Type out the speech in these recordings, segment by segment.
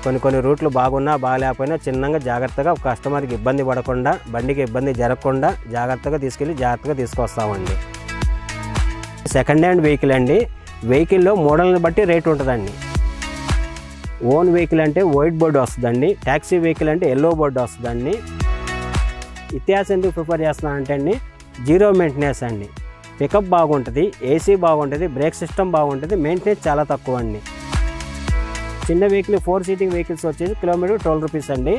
కొన్ని కొన్ని రూట్లు బాగున్నా బాగాలేకపోయినా చిన్నగా జాగ్రత్తగా కస్టమర్కి ఇబ్బంది పడకుండా బండికి ఇబ్బంది జరగకుండా జాగ్రత్తగా తీసుకెళ్ళి జాగ్రత్తగా తీసుకొస్తామండి సెకండ్ హ్యాండ్ వెహికల్ అండి వెహికల్లో మోడల్ని బట్టి రేట్ ఉంటుందండి ఓన్ వెహికల్ అంటే వైట్ బోర్డు వస్తుందండి ట్యాక్సీ వెహికల్ అంటే ఎల్లో బోర్డు వస్తుందండి ఇతిహాస్ ఎందుకు ప్రిఫర్ చేస్తున్నానంటే అండి జీరో మెయింటెనెన్స్ అండి పికప్ బాగుంటుంది ఏసీ బాగుంటుంది బ్రేక్ సిస్టమ్ బాగుంటుంది మెయింటెనెన్స్ చాలా తక్కువ అండి చిన్న వెహికల్ ఫోర్ సీటింగ్ వెహికల్స్ వచ్చేసి కిలోమీటర్ ట్వెల్వ్ రూపీస్ అండి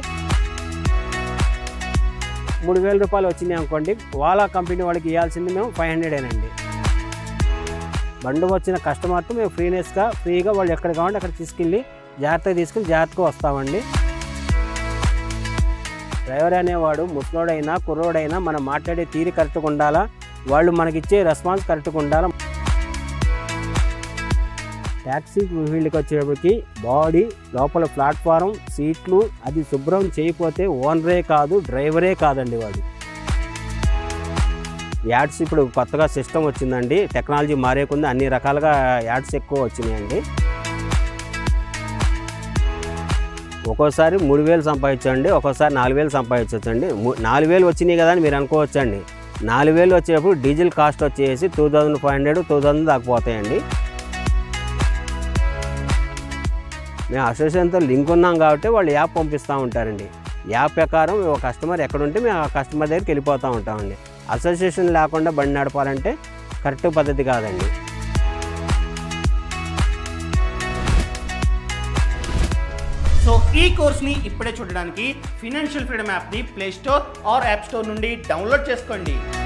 మూడు వేల రూపాయలు వచ్చినాయి అనుకోండి వాలా కంపెనీ వాళ్ళకి ఇవ్వాల్సింది మేము ఫైవ్ హండ్రెడేనండి బండి వచ్చిన కస్టమర్తో మేము ఫ్రీనెస్గా ఫ్రీగా వాళ్ళు ఎక్కడ కావాలంటే అక్కడ తీసుకెళ్ళి జాగ్రత్తగా తీసుకెళ్ళి జాగ్రత్తగా వస్తామండి డ్రైవర్ అనేవాడు ముసలోడైనా కుర్రోడైనా మనం మాట్లాడే తీరు కరెక్ట్గా ఉండాలా వాళ్ళు మనకిచ్చే రెస్పాన్స్ కరెక్ట్గా ఉండాలా ట్యాక్సీ ఫీల్డ్కి వచ్చేటప్పటికి బాడీ లోపల ప్లాట్ఫారం సీట్లు అది శుభ్రం చేయకపోతే ఓనరే కాదు డ్రైవరే కాదండి వాడు యాడ్స్ ఇప్పుడు కొత్తగా సిస్టమ్ వచ్చిందండి టెక్నాలజీ మారేకుంది అన్ని రకాలుగా యాడ్స్ ఎక్కువ వచ్చినాయండి ఒక్కోసారి మూడు వేలు సంపాదించండి ఒక్కోసారి నాలుగు వేలు సంపాదించవచ్చండి ము- నాలుగు వేలు వచ్చినాయి కదా అని మీరు అనుకోవచ్చండి నాలుగు వేలు వచ్చేటప్పుడు డీజిల్ కాస్ట్ వచ్చేసి two thousand five hundred two thousand దాకా పోతాయండి మేము అసోసియేషన్తో లింక్ ఉన్నాం కాబట్టి వాళ్ళు యాప్ పంపిస్తూ ఉంటారండి యాప్ ప్రకారం ఒక కస్టమర్ ఎక్కడుంటే మేము ఆ కస్టమర్ దగ్గరికి వెళ్ళిపోతూ ఉంటామండి అసోసియేషన్ లేకుండా బండి నడపాలంటే కరెక్ట్ పద్ధతి కాదండి సో ఈ కోర్స్ని ఇప్పుడే చూడడానికి ఫినాన్షియల్ ఫ్రీడమ్ యాప్ని play store or app store నుండి డౌన్లోడ్ చేసుకోండి